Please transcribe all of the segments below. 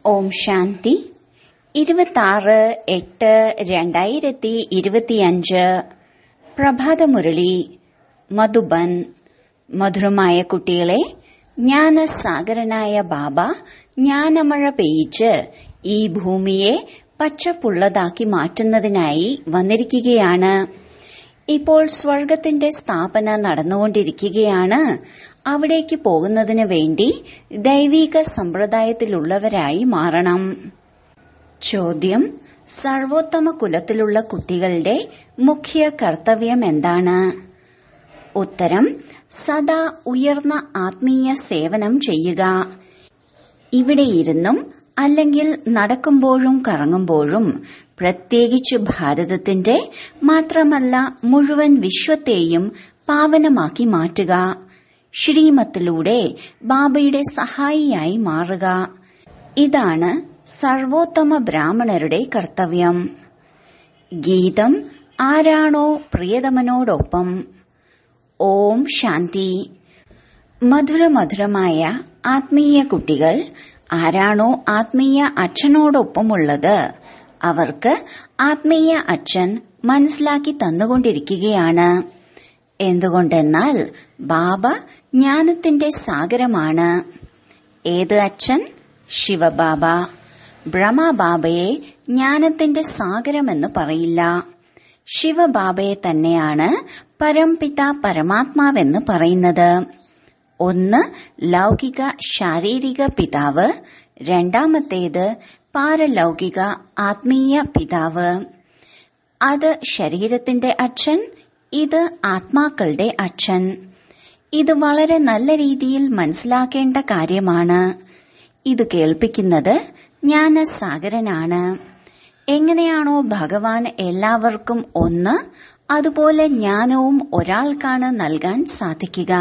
ഓം ശാന്തി ഇരുപത്താറ് എട്ട് രണ്ടായിരത്തി ഇരുപത്തിയഞ്ച് പ്രഭാതമുരളി മധുബൻ മധുരമായ കുട്ടികളെ ജ്ഞാനസാഗരനായ ബാബ ജ്ഞാനമഴ പെയ്യിച്ച് ഈ ഭൂമിയെ പച്ചപ്പുള്ളതാക്കി മാറ്റുന്നതിനായി വന്നിരിക്കുകയാണ് ഇപ്പോൾ സ്വർഗത്തിന്റെ സ്ഥാപന നടന്നുകൊണ്ടിരിക്കുകയാണ് അവിടേക്ക് പോകുന്നതിന് വേണ്ടി ദൈവിക സമ്പ്രദായത്തിലുള്ളവരായി മാറണം ചോദ്യം സർവോത്തമ കുലത്തിലുള്ള കുട്ടികളുടെ മുഖ്യ കർത്തവ്യം എന്താണ് ഉത്തരം സദാ ഉയർന്ന ആത്മീയ സേവനം ചെയ്യുക ഇവിടെയിരുന്നും അല്ലെങ്കിൽ നടക്കുമ്പോഴും കറങ്ങുമ്പോഴും പ്രത്യേകിച്ച് ഭാരതത്തിന്റെ മാത്രമല്ല മുഴുവൻ വിശ്വത്തെയും പാവനമാക്കി മാറ്റുക ശ്രീമത്തിലൂടെ ബാബയുടെ സഹായിയായി മാറുക ഇതാണ് സർവോത്തമ ബ്രാഹ്മണരുടെ കർത്തവ്യം ഗീതം ആരാണോ പ്രിയതമനോടൊപ്പം ഓം ശാന്തി മധുരമധുരമായ ആത്മീയ കുട്ടികൾ ആരാണോ ആത്മീയ അച്ഛനോടൊപ്പമുള്ളത് അവർക്ക് ആത്മീയ അച്ഛൻ മനസ്സിലാക്കി തന്നുകൊണ്ടിരിക്കുകയാണ് എന്തുകൊണ്ടെന്നാൽ ബാബ ജ്ഞാനത്തിന്റെ സാഗരമാണ് ഏത് അച്ഛൻ ശിവബാബ ബ്രഹ്മബാബയെ ജ്ഞാനത്തിന്റെ സാഗരമെന്ന് പറയില്ല ശിവബാബയെ തന്നെയാണ് പരംപിത പരമാത്മാവെന്ന് പറയുന്നത് ഒന്ന് ലൗകിക ശാരീരിക പിതാവ് രണ്ടാമത്തേത് പാരലൗകിക ആത്മീയ പിതാവ് അത് ശരീരത്തിന്റെ അച്ഛൻ ഇത് ആത്മാക്കളുടെ അച്ഛൻ ഇത് വളരെ നല്ല രീതിയിൽ മനസ്സിലാക്കേണ്ട കാര്യമാണ് ഇത് കേൾപ്പിക്കുന്നത് ജ്ഞാനസാഗരനാണ് എങ്ങനെയാണോ ഭഗവാൻ എല്ലാവർക്കും ഒന്ന് അതുപോലെ ജ്ഞാനവും ഒരാൾക്കാണ് നൽകാൻ സാധിക്കുക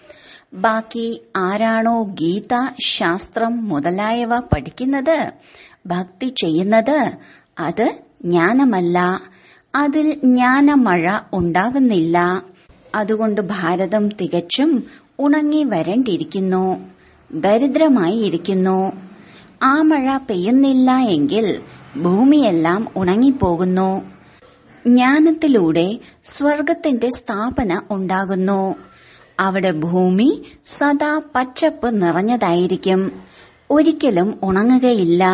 ബാക്കി ആരാണോ ഗീത ശാസ്ത്രം മുതലായവ പഠിക്കുന്നത് ഭക്തി ചെയ്യുന്നത് അത് ജ്ഞാനമല്ല അതിൽ ജ്ഞാനമഴ ഉണ്ടാകുന്നില്ല അതുകൊണ്ട് ഭാരതം തികച്ചും ഉണങ്ങി വരണ്ടിരിക്കുന്നു ദരിദ്രമായി ഇരിക്കുന്നു ആ മഴ പെയ്യുന്നില്ല എങ്കിൽ ഭൂമിയെല്ലാം ഉണങ്ങിപ്പോകുന്നു ജ്ഞാനത്തിലൂടെ സ്വർഗത്തിന്റെ സ്ഥാപന ഉണ്ടാകുന്നു അവിടെ ഭൂമി സദാ പച്ചപ്പ് നിറഞ്ഞതായിരിക്കും ഒരിക്കലും ഉണങ്ങുകയില്ല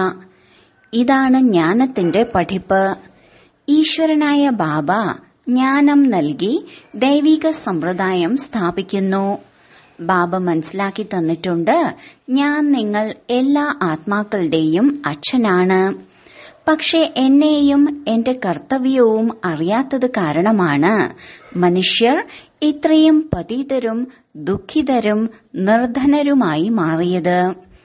ഇതാണ് ജ്ഞാനത്തിന്റെ പഠിപ്പ് ഈശ്വരനായ ബാബ ജ്ഞാനം നൽകി ദൈവിക സമ്പ്രദായം സ്ഥാപിക്കുന്നു ബാബ മനസ്സിലാക്കി തന്നിട്ടുണ്ട് ഞാൻ നിങ്ങൾ എല്ലാ ആത്മാക്കളുടെയും അച്ഛനാണ് പക്ഷെ എന്നെയും എന്റെ കർത്തവ്യവും അറിയാത്തത് കാരണമാണ് മനുഷ്യർ ഇത്രയും പതിതരും ദുഃഖിതരും നിർധനരുമായി മാറിയത്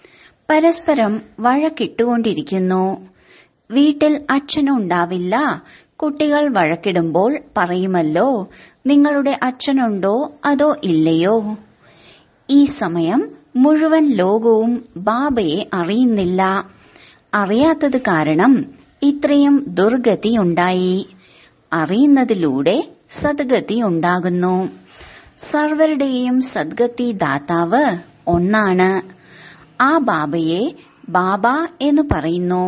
പരസ്പരം വഴക്കിട്ടുകൊണ്ടിരിക്കുന്നു വീട്ടിൽ അച്ഛനുണ്ടാവില്ല കുട്ടികൾ വഴക്കിടുമ്പോൾ പറയുമല്ലോ നിങ്ങളുടെ അച്ഛനുണ്ടോ അതോ ഇല്ലയോ ഈ സമയം മുഴുവൻ ലോകവും ബാബയെ അറിയുന്നില്ല അറിയാത്തത് കാരണം ഇത്രയും ദുർഗതിയുണ്ടായി അറിയുന്നതിലൂടെ സദ്ഗതി ഉണ്ടാകുന്നു സർവരുടെയും സദ്ഗതി ദാതാവ് ഒന്നാണ് ആ ബാബയെ ബാബ എന്ന് പറയുന്നു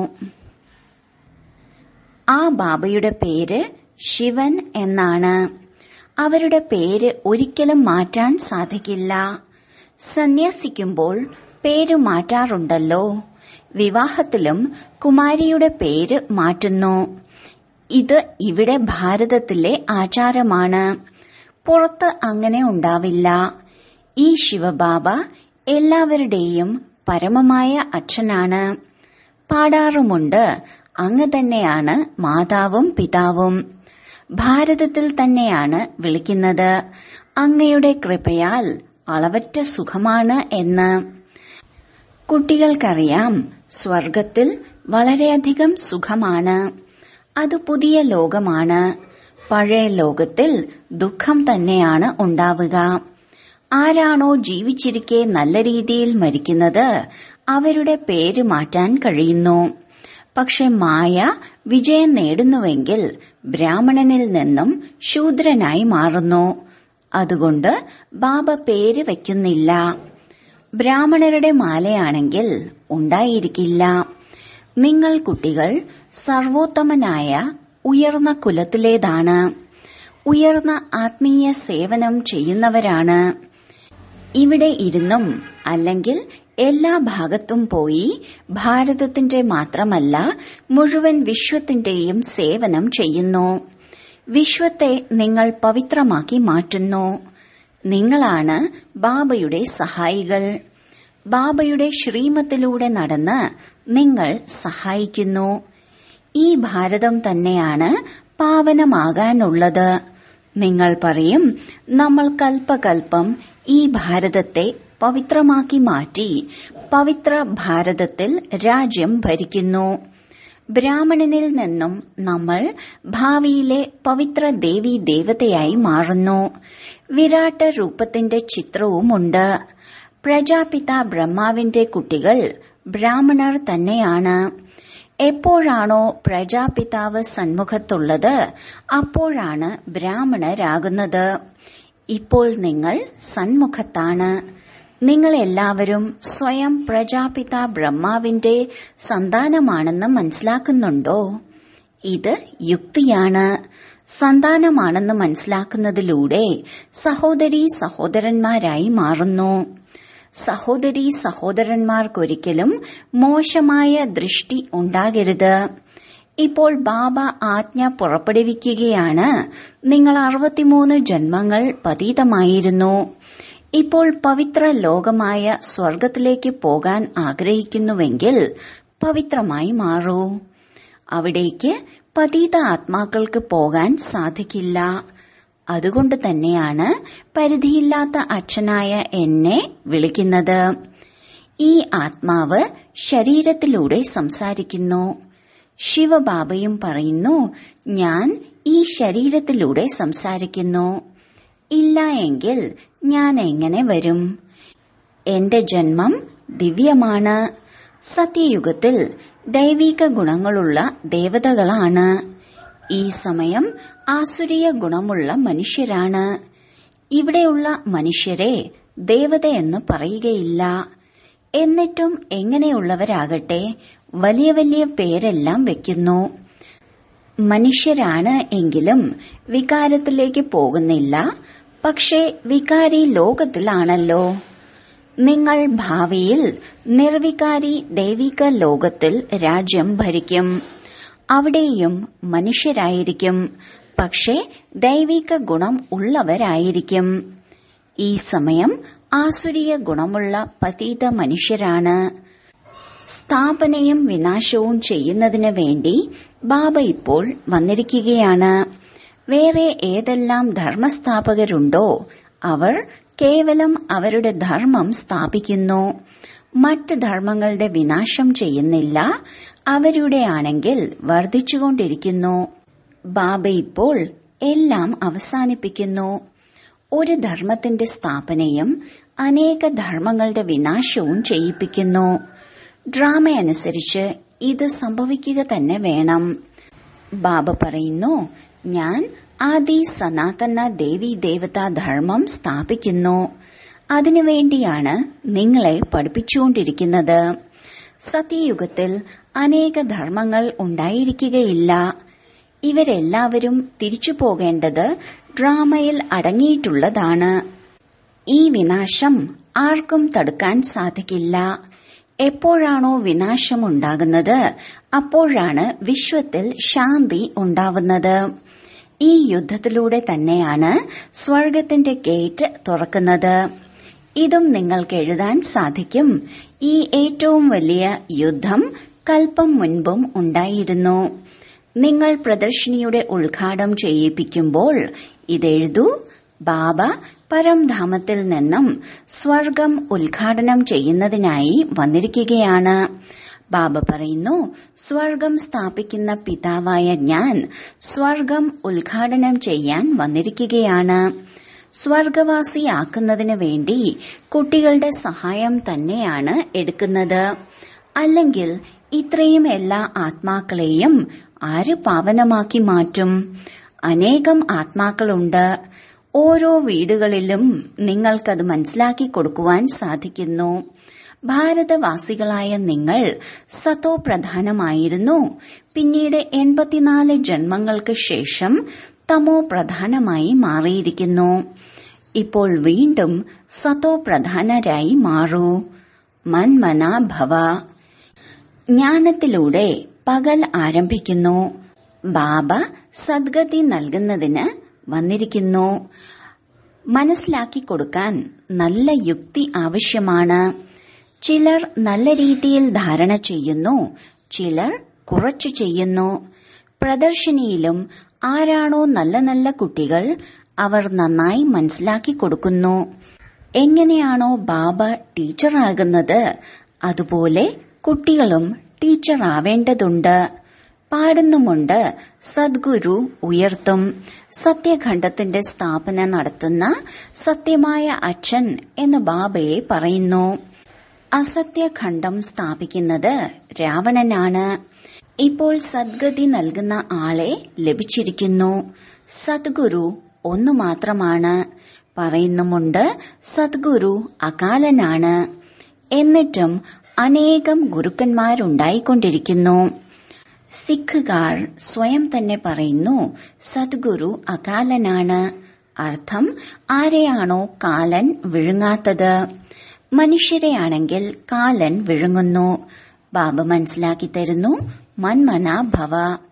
ആ ബാബയുടെ പേര് ശിവൻ എന്നാണ് അവരുടെ പേര് ഒരിക്കലും മാറ്റാൻ സാധിക്കില്ല സന്യാസിക്കുമ്പോൾ പേര് മാറ്റാറുണ്ടല്ലോ വിവാഹത്തിലും കുമാരിയുടെ പേര് മാറ്റുന്നു ഇത് ഇവിടെ ഭാരതത്തിലെ ആചാരമാണ് പുറത്ത് അങ്ങനെ ഉണ്ടാവില്ല ഈ ശിവബാബ എല്ലാവരുടെയും പരമമായ അച്ഛനാണ് പാടാറുമുണ്ട് അങ്ങ് തന്നെയാണ് മാതാവും പിതാവും ഭാരതത്തിൽ തന്നെയാണ് വിളിക്കുന്നത് അങ്ങയുടെ കൃപയാൽ അളവറ്റ സുഖമാണ് എന്ന് കുട്ടികൾക്കറിയാം സ്വർഗത്തിൽ വളരെയധികം സുഖമാണ് അത് പുതിയ ലോകമാണ് പഴയ ലോകത്തിൽ ദുഃഖം തന്നെയാണ് ഉണ്ടാവുക ആരാണോ ജീവിച്ചിരിക്കെ നല്ല രീതിയിൽ മരിക്കുന്നത് അവരുടെ പേര് മാറ്റാൻ കഴിയുന്നു പക്ഷെ മായ വിജയം നേടുന്നുവെങ്കിൽ ബ്രാഹ്മണനിൽ നിന്നും ശൂദ്രനായി മാറുന്നു അതുകൊണ്ട് ബാബ പേര് വയ്ക്കുന്നില്ല ബ്രാഹ്മണരുടെ മാലയാണെങ്കിൽ ഉണ്ടായിരിക്കില്ല നിങ്ങൾ കുട്ടികൾ സർവോത്തമനായ ഉയർന്ന കുലത്തിലേതാണ് ഉയർന്ന ആത്മീയ സേവനം ചെയ്യുന്നവരാണ് ഇവിടെ ഇരുന്നും അല്ലെങ്കിൽ എല്ലാ ഭാഗത്തും പോയി ഭാരതത്തിന്റെ മാത്രമല്ല മുഴുവൻ വിശ്വത്തിന്റെയും സേവനം ചെയ്യുന്നു വിശ്വത്തെ നിങ്ങൾ പവിത്രമാക്കി മാറ്റുന്നു നിങ്ങളാണ് ബാബയുടെ സഹായികൾ ബാബയുടെ ശ്രീമത്തിലൂടെ നടന്ന് നിങ്ങൾ സഹായിക്കുന്നു ഈ ഭാരതം തന്നെയാണ് പാവനമാകാനുള്ളത് നിങ്ങൾ പറയും നമ്മൾ കൽപ്പകൽപ്പം ഈ ഭാരതത്തെ പവിത്രമാക്കി മാറ്റി പവിത്ര ഭാരതത്തിൽ രാജ്യം ഭരിക്കുന്നു ബ്രാഹ്മണനിൽ നിന്നും നമ്മൾ ഭാവിയിലെ പവിത്ര ദേവി ദേവതയായി മാറുന്നു വിരാട്ട രൂപത്തിന്റെ ചിത്രവുമുണ്ട് പ്രജാപിത ബ്രഹ്മാവിന്റെ കുട്ടികൾ ബ്രാഹ്മണർ തന്നെയാണ് എപ്പോഴാണോ പ്രജാപിതാവ് സന്മുഖത്തുള്ളത് അപ്പോഴാണ് ബ്രാഹ്മണരാകുന്നത് ഇപ്പോൾ നിങ്ങൾ സന്മുഖത്താണ് നിങ്ങൾ എല്ലാവരും സ്വയം പ്രജാപിത ബ്രഹ്മാവിന്റെ സന്താനമാണെന്ന് മനസ്സിലാക്കുന്നുണ്ടോ ഇത് യുക്തിയാണ് സന്താനമാണെന്ന് മനസ്സിലാക്കുന്നതിലൂടെ സഹോദരി സഹോദരന്മാരായി മാറുന്നു സഹോദരി സഹോദരന്മാർക്കൊരിക്കലും മോശമായ ദൃഷ്ടി ഉണ്ടാകരുത് ഇപ്പോൾ ബാബ ആജ്ഞ പുറപ്പെടുവിക്കുകയാണ് നിങ്ങൾ അറുപത്തിമൂന്ന് ജന്മങ്ങൾ പതീതമായിരുന്നു ഇപ്പോൾ പവിത്ര ലോകമായ സ്വർഗത്തിലേക്ക് പോകാൻ ആഗ്രഹിക്കുന്നുവെങ്കിൽ പവിത്രമായി മാറൂ അവിടേക്ക് പതീത ആത്മാക്കൾക്ക് പോകാൻ സാധിക്കില്ല അതുകൊണ്ട് തന്നെയാണ് പരിധിയില്ലാത്ത അച്ഛനായ എന്നെ വിളിക്കുന്നത് ഈ ആത്മാവ് ശരീരത്തിലൂടെ സംസാരിക്കുന്നു ശിവബാബയും പറയുന്നു ഞാൻ ഈ ശരീരത്തിലൂടെ സംസാരിക്കുന്നു ഇല്ല എങ്കിൽ ഞാൻ എങ്ങനെ വരും എന്റെ ജന്മം ദിവ്യമാണ് സത്യയുഗത്തിൽ ദൈവിക ഗുണങ്ങളുള്ള ദേവതകളാണ് ഈ സമയം ആസുരീയ ഗുണമുള്ള മനുഷ്യരാണ് ഇവിടെയുള്ള മനുഷ്യരെ ദേവതയെന്ന് പറയുകയില്ല എന്നിട്ടും എങ്ങനെയുള്ളവരാകട്ടെ വലിയ വലിയ പേരെല്ലാം വെക്കുന്നു മനുഷ്യരാണ് എങ്കിലും വികാരത്തിലേക്ക് പോകുന്നില്ല പക്ഷേ വികാരി ലോകത്തിലാണല്ലോ നിങ്ങൾ ഭാവിയിൽ നിർവികാരി ദൈവിക ലോകത്തിൽ രാജ്യം ഭരിക്കും അവിടെയും മനുഷ്യരായിരിക്കും പക്ഷേ ദൈവിക ഗുണം ഉള്ളവരായിരിക്കും ഈ സമയം ആസുരീയ ഗുണമുള്ള പതീത മനുഷ്യരാണ് സ്ഥാപനയും വിനാശവും ചെയ്യുന്നതിന് വേണ്ടി ബാബ ഇപ്പോൾ വന്നിരിക്കുകയാണ് വേറെ ഏതെല്ലാം ധർമ്മസ്ഥാപകരുണ്ടോ അവർ കേവലം അവരുടെ ധർമ്മം സ്ഥാപിക്കുന്നു മറ്റ് ധർമ്മങ്ങളുടെ വിനാശം ചെയ്യുന്നില്ല അവരുടെ ആണെങ്കിൽ വർദ്ധിച്ചുകൊണ്ടിരിക്കുന്നു ബാബ ഇപ്പോൾ എല്ലാം അവസാനിപ്പിക്കുന്നു ഒരു ധർമ്മത്തിന്റെ സ്ഥാപനയും അനേക ധർമ്മങ്ങളുടെ വിനാശവും ചെയ്യിപ്പിക്കുന്നു ഡ്രാമ അനുസരിച്ച് ഇത് സംഭവിക്കുക തന്നെ വേണം ബാബ പറയുന്നു ഞാൻ ആദി സനാതന ദേവി ദേവതാ ധർമ്മം സ്ഥാപിക്കുന്നു അതിനുവേണ്ടിയാണ് നിങ്ങളെ പഠിപ്പിച്ചുകൊണ്ടിരിക്കുന്നത് സത്യയുഗത്തിൽ അനേക ധർമ്മങ്ങൾ ഉണ്ടായിരിക്കുകയില്ല ഇവരെല്ലാവരും തിരിച്ചു പോകേണ്ടത് ഡ്രാമയിൽ അടങ്ങിയിട്ടുള്ളതാണ് ഈ വിനാശം ആർക്കും തടുക്കാൻ സാധിക്കില്ല എപ്പോഴാണോ വിനാശമുണ്ടാകുന്നത് അപ്പോഴാണ് വിശ്വത്തിൽ ശാന്തി ഉണ്ടാവുന്നത് ഈ യുദ്ധത്തിലൂടെ തന്നെയാണ് സ്വർഗത്തിന്റെ ഗേറ്റ് തുറക്കുന്നത് ഇതും നിങ്ങൾക്ക് എഴുതാൻ സാധിക്കും ഈ ഏറ്റവും വലിയ യുദ്ധം കൽപ്പം മുൻപും ഉണ്ടായിരുന്നു നിങ്ങൾ പ്രദർശിനിയുടെ ഉദ്ഘാടനം ചെയ്യിപ്പിക്കുമ്പോൾ ഇതെഴുതൂ ബാബ പരംധാമത്തിൽ നിന്നും സ്വർഗം ഉദ്ഘാടനം ചെയ്യുന്നതിനായി വന്നിരിക്കുകയാണ് ബാബ പറയുന്നു സ്വർഗം സ്ഥാപിക്കുന്ന പിതാവായ ഞാൻ സ്വർഗം ഉദ്ഘാടനം ചെയ്യാൻ വന്നിരിക്കുകയാണ് സ്വർഗവാസിയാക്കുന്നതിന് വേണ്ടി കുട്ടികളുടെ സഹായം തന്നെയാണ് എടുക്കുന്നത് അല്ലെങ്കിൽ ഇത്രയും എല്ലാ ആത്മാക്കളെയും ആര് പാവനമാക്കി മാറ്റും അനേകം ആത്മാക്കളുണ്ട് ഓരോ വീടുകളിലും നിങ്ങൾക്കത് മനസ്സിലാക്കി കൊടുക്കുവാൻ സാധിക്കുന്നു ഭാരതവാസികളായ നിങ്ങൾ സതോ പ്രധാനമായിരുന്നു പിന്നീട് എൺപത്തിനാല് ജന്മങ്ങൾക്ക് ശേഷം തമോ പ്രധാനമായി മാറിയിരിക്കുന്നു ഇപ്പോൾ വീണ്ടും സതോ പ്രധാനരായി മാറൂ മന്മന ഭവ ജ്ഞാനത്തിലൂടെ പകൽ ആരംഭിക്കുന്നു ബാബ സദ്ഗതി നൽകുന്നതിന് വന്നിരിക്കുന്നു മനസ്സിലാക്കി കൊടുക്കാൻ നല്ല യുക്തി ആവശ്യമാണ് ചിലർ നല്ല രീതിയിൽ ധാരണ ചെയ്യുന്നു ചിലർ കുറച്ചു ചെയ്യുന്നു പ്രദർശനിയിലും ആരാണോ നല്ല നല്ല കുട്ടികൾ അവർ നന്നായി മനസ്സിലാക്കി കൊടുക്കുന്നു എങ്ങനെയാണോ ബാബ ടീച്ചറാകുന്നത് അതുപോലെ കുട്ടികളും ടീച്ചർ ആവേണ്ടതുണ്ട് പാടുന്നുമുണ്ട് സദ്ഗുരു ഉയർത്തും സത്യഖണ്ഡത്തിന്റെ സ്ഥാപന നടത്തുന്ന സത്യമായ അച്ഛൻ എന്ന് ബാബയെ പറയുന്നു അസത്യഖണ്ഡം സ്ഥാപിക്കുന്നത് രാവണനാണ് ഇപ്പോൾ സദ്ഗതി നൽകുന്ന ആളെ ലഭിച്ചിരിക്കുന്നു സദ്ഗുരു ഒന്നു മാത്രമാണ് പറയുന്നുമുണ്ട് സദ്ഗുരു അകാലനാണ് എന്നിട്ടും അനേകം ഗുരുക്കന്മാരുണ്ടായിക്കൊണ്ടിരിക്കുന്നു സിഖുകാർ സ്വയം തന്നെ പറയുന്നു സദ്ഗുരു അകാലനാണ് അർത്ഥം ആരെയാണോ കാലൻ വിഴുങ്ങാത്തത് മനുഷ്യരെയാണെങ്കിൽ കാലൻ വിഴുങ്ങുന്നു ബാബ മനസ്സിലാക്കി തരുന്നു മന്മന ഭവ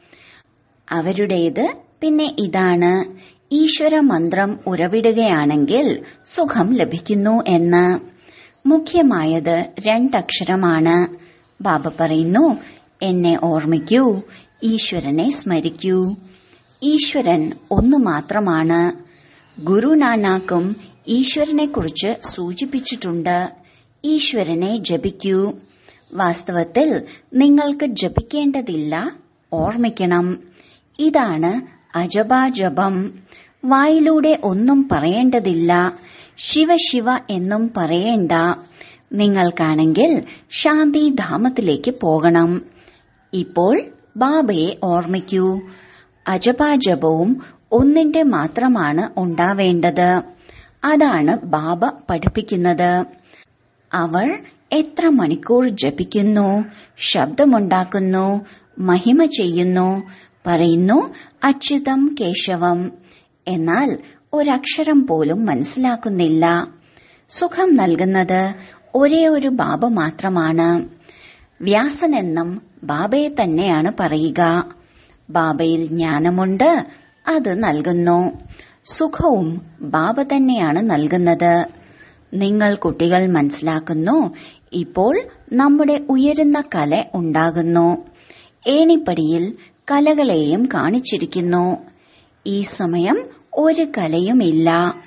അവരുടേത് പിന്നെ ഇതാണ് ഈശ്വര മന്ത്രം ഉറവിടുകയാണെങ്കിൽ സുഖം ലഭിക്കുന്നു എന്ന് മുഖ്യമായത് രണ്ടക്ഷരമാണ് ബാബ പറയുന്നു എന്നെ ഓർമ്മിക്കൂ ഈശ്വരനെ സ്മരിക്കൂ ഈശ്വരൻ ഒന്നു മാത്രമാണ് ഗുരുനാനാക്കും ഈശ്വരനെക്കുറിച്ച് സൂചിപ്പിച്ചിട്ടുണ്ട് ഈശ്വരനെ ജപിക്കൂ വാസ്തവത്തിൽ നിങ്ങൾക്ക് ജപിക്കേണ്ടതില്ല ഓർമ്മിക്കണം ഇതാണ് അജപാജപം വായിലൂടെ ഒന്നും പറയേണ്ടതില്ല ശിവ ശിവ എന്നും പറയേണ്ട നിങ്ങൾക്കാണെങ്കിൽ ശാന്തിധാമത്തിലേക്ക് പോകണം ഇപ്പോൾ ബാബയെ ഓർമ്മിക്കൂ അജപാജപവും ഒന്നിന്റെ മാത്രമാണ് ഉണ്ടാവേണ്ടത് അതാണ് ബാബ പഠിപ്പിക്കുന്നത് അവർ എത്ര മണിക്കൂർ ജപിക്കുന്നു ശബ്ദമുണ്ടാക്കുന്നു മഹിമ ചെയ്യുന്നു പറയുന്നു അച്യുതം കേശവം എന്നാൽ ഒരക്ഷരം പോലും മനസ്സിലാക്കുന്നില്ല സുഖം നൽകുന്നത് ഒരേ ഒരു ബാബ മാത്രമാണ് വ്യാസനെന്നും ബാബയെ തന്നെയാണ് പറയുക ബാബയിൽ ജ്ഞാനമുണ്ട് അത് നൽകുന്നു സുഖവും ബാബ തന്നെയാണ് നൽകുന്നത് നിങ്ങൾ കുട്ടികൾ മനസ്സിലാക്കുന്നു ഇപ്പോൾ നമ്മുടെ ഉയരുന്ന കല ഉണ്ടാകുന്നു ഏണിപ്പടിയിൽ കലകളെയും കാണിച്ചിരിക്കുന്നു ഈ സമയം ഒരു കലയുമില്ല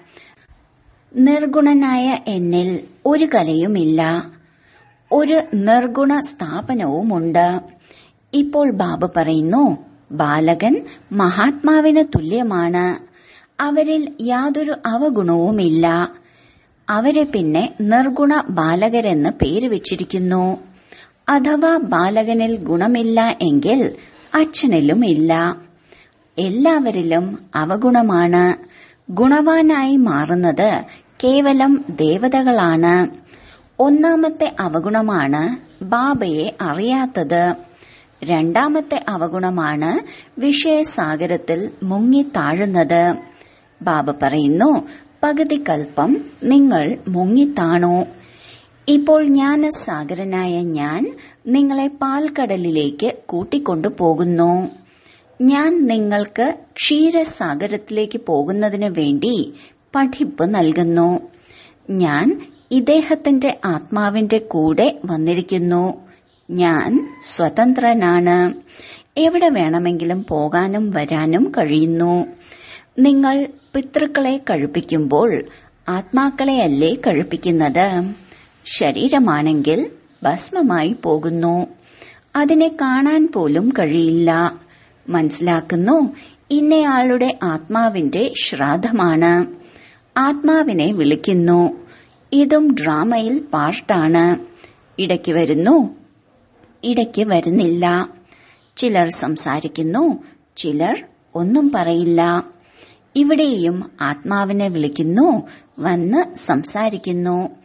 നിർഗുണനായ എന്നിൽ ഒരു കലയുമില്ല ഒരു നിർഗുണ സ്ഥാപനവുമുണ്ട് ഇപ്പോൾ ബാബ പറയുന്നു ബാലകൻ മഹാത്മാവിന് തുല്യമാണ് അവരിൽ യാതൊരു അവഗുണവുമില്ല അവരെ പിന്നെ നിർഗുണ ബാലകരെന്ന് പേര് വെച്ചിരിക്കുന്നു അഥവാ ബാലകനിൽ ഗുണമില്ല എങ്കിൽ അച്ഛനിലും ഇല്ല എല്ലാവരിലും അവഗുണമാണ് ഗുണവാനായി മാറുന്നത് കേവലം ദേവതകളാണ് ഒന്നാമത്തെ അവഗുണമാണ് ബാബയെ അറിയാത്തത് രണ്ടാമത്തെ അവഗുണമാണ് വിഷയസാഗരത്തിൽ മുങ്ങിത്താഴുന്നത് ബാബ പറയുന്നു പകുതി കൽപ്പം നിങ്ങൾ മുങ്ങിത്താണു ഇപ്പോൾ ജ്ഞാനസാഗരനായ ഞാൻ നിങ്ങളെ പാൽക്കടലിലേക്ക് കൂട്ടിക്കൊണ്ടു പോകുന്നു ഞാൻ നിങ്ങൾക്ക് ക്ഷീരസാഗരത്തിലേക്ക് പോകുന്നതിന് വേണ്ടി പഠിപ്പ് നൽകുന്നു ഞാൻ ഇദ്ദേഹത്തിന്റെ ആത്മാവിന്റെ കൂടെ വന്നിരിക്കുന്നു ഞാൻ സ്വതന്ത്രനാണ് എവിടെ വേണമെങ്കിലും പോകാനും വരാനും കഴിയുന്നു നിങ്ങൾ പിതൃക്കളെ കഴിപ്പിക്കുമ്പോൾ ആത്മാക്കളെയല്ലേ കഴിപ്പിക്കുന്നത് ശരീരമാണെങ്കിൽ ഭസ്മമായി പോകുന്നു അതിനെ കാണാൻ പോലും കഴിയില്ല മനസ്സിലാക്കുന്നു ഇന്നയാളുടെ ആത്മാവിന്റെ ശ്രാദ്ധമാണ് ആത്മാവിനെ വിളിക്കുന്നു ഇതും ഡ്രാമയിൽ പാർട്ടാണ് ഇടയ്ക്ക് വരുന്നു ഇടയ്ക്ക് വരുന്നില്ല ചിലർ സംസാരിക്കുന്നു ചിലർ ഒന്നും പറയില്ല ഇവിടെയും ആത്മാവിനെ വിളിക്കുന്നു വന്ന് സംസാരിക്കുന്നു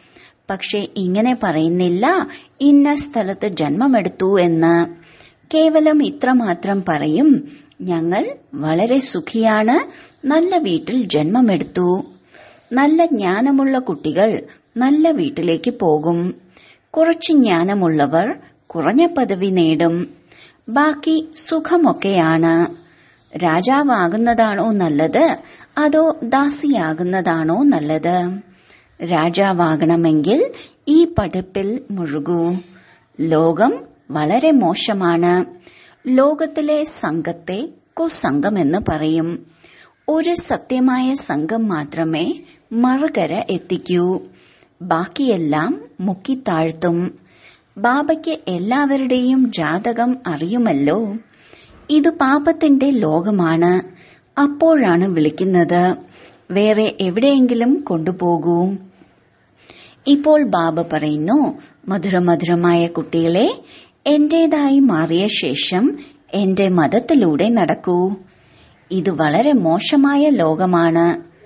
പക്ഷെ ഇങ്ങനെ പറയുന്നില്ല ഇന്ന സ്ഥലത്ത് ജന്മമെടുത്തു എന്ന് കേവലം ഇത്രമാത്രം പറയും ഞങ്ങൾ വളരെ സുഖിയാണ് നല്ല വീട്ടിൽ ജന്മമെടുത്തു നല്ല ജ്ഞാനമുള്ള കുട്ടികൾ നല്ല വീട്ടിലേക്ക് പോകും കുറച്ച് ജ്ഞാനമുള്ളവർ കുറഞ്ഞ പദവി നേടും ബാക്കി സുഖമൊക്കെയാണ് രാജാവാകുന്നതാണോ നല്ലത് അതോ ദാസിയാകുന്നതാണോ നല്ലത് രാജാവാകണമെങ്കിൽ ഈ പഠിപ്പിൽ മുഴുകൂ ലോകം വളരെ മോശമാണ് ലോകത്തിലെ സംഘത്തെ കുസംഘമെന്ന് പറയും ഒരു സത്യമായ സംഘം മാത്രമേ മറുകര എത്തിക്കൂ ബാക്കിയെല്ലാം മുക്കിത്താഴ്ത്തും ബാബയ്ക്ക് എല്ലാവരുടെയും ജാതകം അറിയുമല്ലോ ഇത് പാപത്തിന്റെ ലോകമാണ് അപ്പോഴാണ് വിളിക്കുന്നത് വേറെ എവിടെയെങ്കിലും കൊണ്ടുപോകൂ ഇപ്പോൾ ബാബ പറയുന്നു മധുരമധുരമായ കുട്ടികളെ എന്റേതായി മാറിയ ശേഷം എന്റെ മതത്തിലൂടെ നടക്കൂ ഇത് വളരെ മോശമായ ലോകമാണ്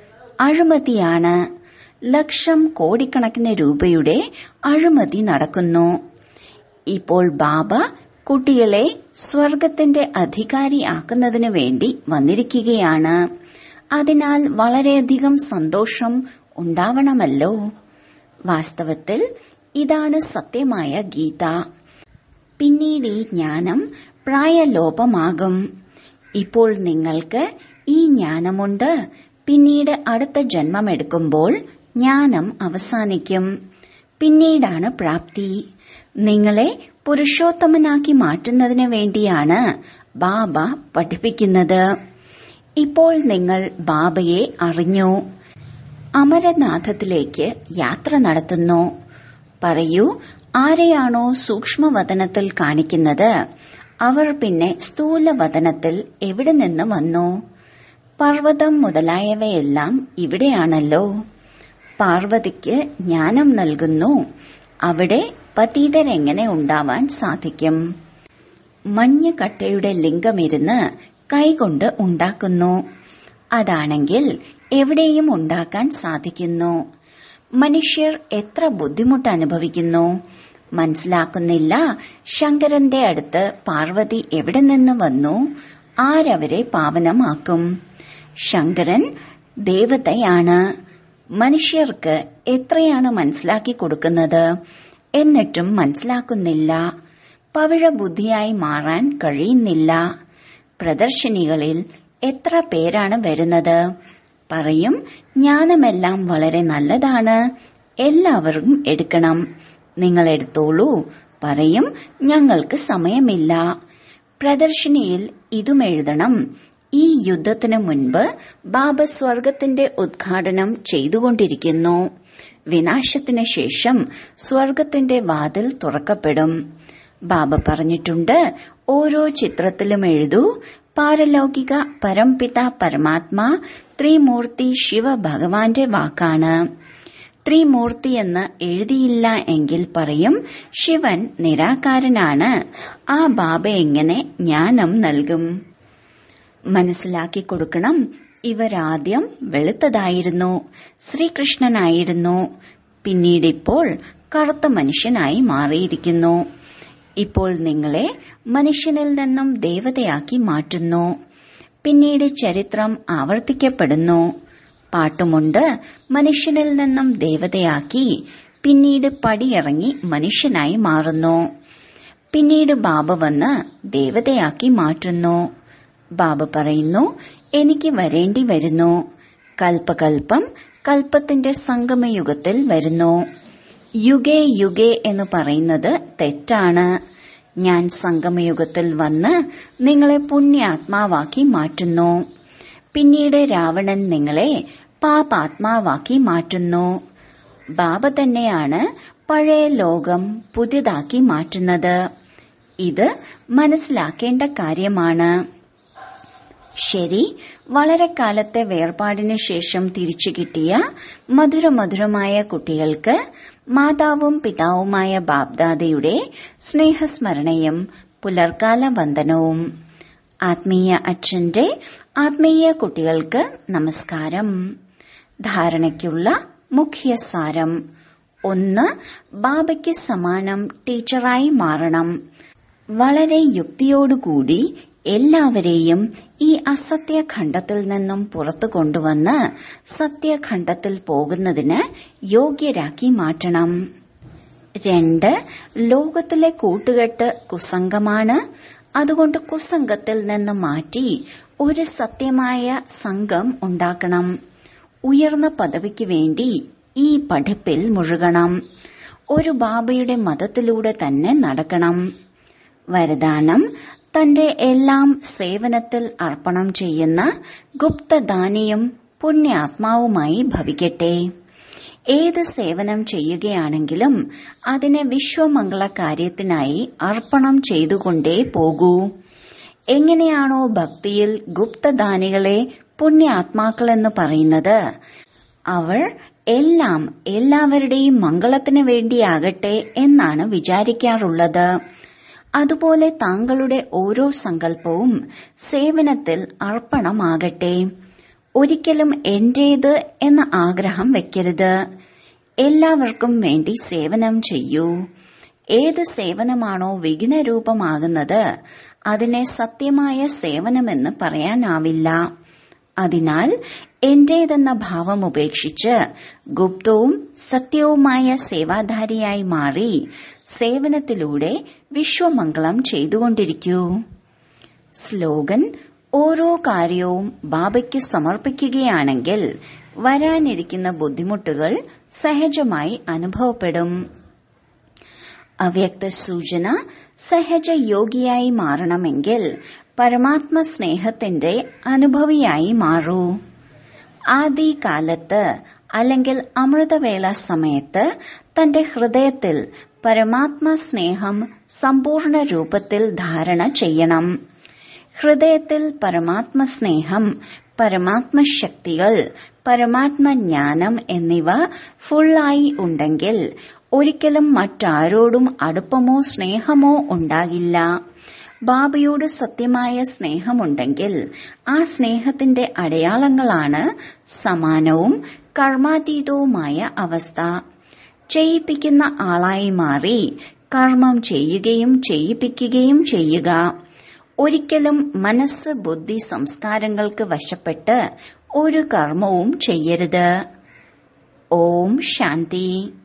അഴിമതിയാണ് ലക്ഷം കോടിക്കണക്കിന് രൂപയുടെ അഴിമതി നടക്കുന്നു ഇപ്പോൾ ബാബ കുട്ടികളെ സ്വർഗത്തിന്റെ അധികാരി ആക്കുന്നതിനു വേണ്ടി വന്നിരിക്കുകയാണ് അതിനാൽ വളരെയധികം സന്തോഷം ഉണ്ടാവണമല്ലോ വാസ്തവത്തിൽ ഇതാണ് സത്യമായ ഗീത പിന്നീട് ഈ ജ്ഞാനം പ്രായലോപമാകും ഇപ്പോൾ നിങ്ങൾക്ക് ഈ ജ്ഞാനമുണ്ട് പിന്നീട് അടുത്ത ജന്മമെടുക്കുമ്പോൾ ജ്ഞാനം അവസാനിക്കും പിന്നീടാണ് പ്രാപ്തി നിങ്ങളെ പുരുഷോത്തമനാക്കി മാറ്റുന്നതിന് വേണ്ടിയാണ് ബാബ പഠിപ്പിക്കുന്നത് ഇപ്പോൾ നിങ്ങൾ ബാബയെ അറിഞ്ഞു അമരനാഥത്തിലേക്ക് യാത്ര നടത്തുന്നു പറയൂ ആരെയാണോ സൂക്ഷ്മവതനത്തിൽ കാണിക്കുന്നത് അവർ പിന്നെ സ്ഥൂലവതനത്തിൽ എവിടെ നിന്ന് വന്നു പർവ്വതം മുതലായവയെല്ലാം ഇവിടെയാണല്ലോ പാർവതിക്ക് ജ്ഞാനം നൽകുന്നു അവിടെ പതീതരെങ്ങനെ ഉണ്ടാവാൻ സാധിക്കും മഞ്ഞുകട്ടയുടെ ലിംഗമിരുന്ന് കൈകൊണ്ട് ഉണ്ടാക്കുന്നു അതാണെങ്കിൽ എവിടെയും ഉണ്ടാക്കാൻ സാധിക്കുന്നു മനുഷ്യർ എത്ര ബുദ്ധിമുട്ട് അനുഭവിക്കുന്നു മനസ്സിലാക്കുന്നില്ല ശങ്കരന്റെ അടുത്ത് പാർവതി എവിടെ നിന്ന് വന്നു ആരവരെ പാവനമാക്കും ശങ്കരൻ ദേവതയാണ് മനുഷ്യർക്ക് എത്രയാണ് മനസ്സിലാക്കി കൊടുക്കുന്നത് എന്നിട്ടും മനസ്സിലാക്കുന്നില്ല പവിഴ ബുദ്ധിയായി മാറാൻ കഴിയുന്നില്ല പ്രദർശനികളിൽ എത്ര പേരാണ് വരുന്നത് പറയും ജ്ഞാനമെല്ലാം വളരെ നല്ലതാണ് എല്ലാവരും എടുക്കണം നിങ്ങൾ എടുത്തോളൂ പറയും ഞങ്ങൾക്ക് സമയമില്ല പ്രദർശനിയിൽ ഇതും എഴുതണം ഈ യുദ്ധത്തിനു മുൻപ് ബാബ സ്വർഗത്തിന്റെ ഉദ്ഘാടനം ചെയ്തുകൊണ്ടിരിക്കുന്നു വിനാശത്തിന് ശേഷം സ്വർഗത്തിന്റെ വാതിൽ തുറക്കപ്പെടും ബാബ പറഞ്ഞിട്ടുണ്ട് ഓരോ ചിത്രത്തിലും എഴുതൂ പാരലൗകിക പരംപിത പരമാത്മാ ത്രിമൂർത്തി ശിവ ഭഗവാന്റെ വാക്കാണ് ത്രിമൂർത്തി എന്ന് എഴുതിയില്ല എങ്കിൽ പറയും ശിവൻ നിരാകാരനാണ് ആ ബാബ എങ്ങനെ ജ്ഞാനം നൽകും മനസ്സിലാക്കി കൊടുക്കണം ഇവരാദ്യം വെളുത്തതായിരുന്നു ശ്രീകൃഷ്ണനായിരുന്നു പിന്നീട് ഇപ്പോൾ കറുത്ത മനുഷ്യനായി മാറിയിരിക്കുന്നു ഇപ്പോൾ നിങ്ങളെ മനുഷ്യനിൽ നിന്നും ദേവതയാക്കി മാറ്റുന്നു പിന്നീട് ചരിത്രം ആവർത്തിക്കപ്പെടുന്നു പാട്ടുമുണ്ട് മനുഷ്യനിൽ നിന്നും ദേവതയാക്കി പിന്നീട് പടിയിറങ്ങി മനുഷ്യനായി മാറുന്നു പിന്നീട് ബാബ വന്ന് ദേവതയാക്കി മാറ്റുന്നു ബാബ പറയുന്നു എനിക്ക് വരേണ്ടി വരുന്നു കൽപ്പകൽപ്പം കൽപ്പത്തിന്റെ സംഗമയുഗത്തിൽ വരുന്നു യുഗേ യുഗേ എന്ന് പറയുന്നത് തെറ്റാണ് ഞാൻ സംഗമയുഗത്തിൽ വന്ന് നിങ്ങളെ പുണ്യാത്മാവാക്കി മാറ്റുന്നു പിന്നീട് രാവണൻ നിങ്ങളെ പാപാത്മാവാക്കി മാറ്റുന്നു ബാബ തന്നെയാണ് പഴയ ലോകം പുതിയതാക്കി മാറ്റുന്നത് ഇത് മനസ്സിലാക്കേണ്ട കാര്യമാണ് ശരി വളരെ കാലത്തെ വേർപാടിന് ശേഷം തിരിച്ചു കിട്ടിയ മധുരമധുരമായ കുട്ടികൾക്ക് മാതാവും പിതാവുമായ ബാബ്ദാദയുടെ സ്നേഹസ്മരണയും പുലർക്കാല വന്ദനവും ആത്മീയ അച്ഛന്റെ ആത്മീയ കുട്ടികൾക്ക് നമസ്കാരം ധാരണയ്ക്കുള്ള മുഖ്യ സാരം ഒന്ന് ബാബയ്ക്ക് സമാനം ടീച്ചറായി മാറണം വളരെ യുക്തിയോടുകൂടി എല്ലാവരെയും ഈ അസത്യഖണ്ഡത്തിൽ നിന്നും പുറത്തു കൊണ്ടുവന്ന് സത്യഖണ്ഡത്തിൽ പോകുന്നതിന് യോഗ്യരാക്കി മാറ്റണം രണ്ട് ലോകത്തിലെ കൂട്ടുകെട്ട് കുസംഗമാണ് അതുകൊണ്ട് കുസംഗത്തിൽ നിന്ന് മാറ്റി ഒരു സത്യമായ സംഘം ഉണ്ടാക്കണം ഉയർന്ന പദവിക്ക് വേണ്ടി ഈ പഠിപ്പിൽ മുഴുകണം ഒരു ബാബയുടെ മതത്തിലൂടെ തന്നെ നടക്കണം വരദാനം തന്റെ എല്ലാം സേവനത്തിൽ അർപ്പണം ചെയ്യുന്ന ഗുപ്തദാനിയും പുണ്യാത്മാവുമായി ഭവിക്കട്ടെ ഏത് സേവനം ചെയ്യുകയാണെങ്കിലും അതിനെ വിശ്വമംഗള കാര്യത്തിനായി അർപ്പണം ചെയ്തുകൊണ്ടേ പോകൂ എങ്ങനെയാണോ ഭക്തിയിൽ ഗുപ്തദാനികളെ പുണ്യാത്മാക്കളെന്ന് പറയുന്നത് അവർ എല്ലാം എല്ലാവരുടെയും മംഗളത്തിന് വേണ്ടിയാകട്ടെ എന്നാണ് വിചാരിക്കാറുള്ളത് അതുപോലെ താങ്കളുടെ ഓരോ സങ്കല്പവും സേവനത്തിൽ അർപ്പണമാകട്ടെ ഒരിക്കലും എന്റേത് എന്ന ആഗ്രഹം വെക്കരുത് എല്ലാവർക്കും വേണ്ടി സേവനം ചെയ്യൂ ഏത് സേവനമാണോ വിഘ്നരൂപമാകുന്നത് അതിനെ സത്യമായ സേവനമെന്ന് പറയാനാവില്ല അതിനാൽ എന്റേതെന്ന ഭാവം ഉപേക്ഷിച്ച് ഗുപ്തവും സത്യവുമായ സേവാധാരിയായി മാറി സേവനത്തിലൂടെ വിശ്വമംഗളം ചെയ്തുകൊണ്ടിരിക്കൂ സ്ലോഗൻ ഓരോ കാര്യവും ബാബയ്ക്ക് സമർപ്പിക്കുകയാണെങ്കിൽ വരാനിരിക്കുന്ന ബുദ്ധിമുട്ടുകൾ സഹജമായി അനുഭവപ്പെടും അവ്യക്ത സൂചന സഹജ യോഗിയായി മാറണമെങ്കിൽ പരമാത്മ സ്നേഹത്തിന്റെ അനുഭവിയായി മാറൂ ആദികാലത്ത് അല്ലെങ്കിൽ അമൃതവേള സമയത്ത് തന്റെ ഹൃദയത്തിൽ പരമാത്മ സ്നേഹം സമ്പൂർണ്ണ രൂപത്തിൽ ധാരണ ചെയ്യണം ഹൃദയത്തിൽ പരമാത്മ സ്നേഹം പരമാത്മ ശക്തികൾ പരമാത്മ ജ്ഞാനം എന്നിവ ഫുള്ളായി ഉണ്ടെങ്കിൽ ഒരിക്കലും മറ്റാരോടും അടുപ്പമോ സ്നേഹമോ ഉണ്ടാകില്ല ബാബയോട് സത്യമായ സ്നേഹമുണ്ടെങ്കിൽ ആ സ്നേഹത്തിന്റെ അടയാളങ്ങളാണ് സമാനവും കർമാതീതവുമായ അവസ്ഥ ചെയ്യിപ്പിക്കുന്ന ആളായി മാറി കർമ്മം ചെയ്യുകയും ചെയ്യിപ്പിക്കുകയും ചെയ്യുക ഒരിക്കലും മനസ്സ് ബുദ്ധി സംസ്കാരങ്ങൾക്ക് വശപ്പെട്ട് ഒരു കർമ്മവും ചെയ്യരുത് ഓം ശാന്തി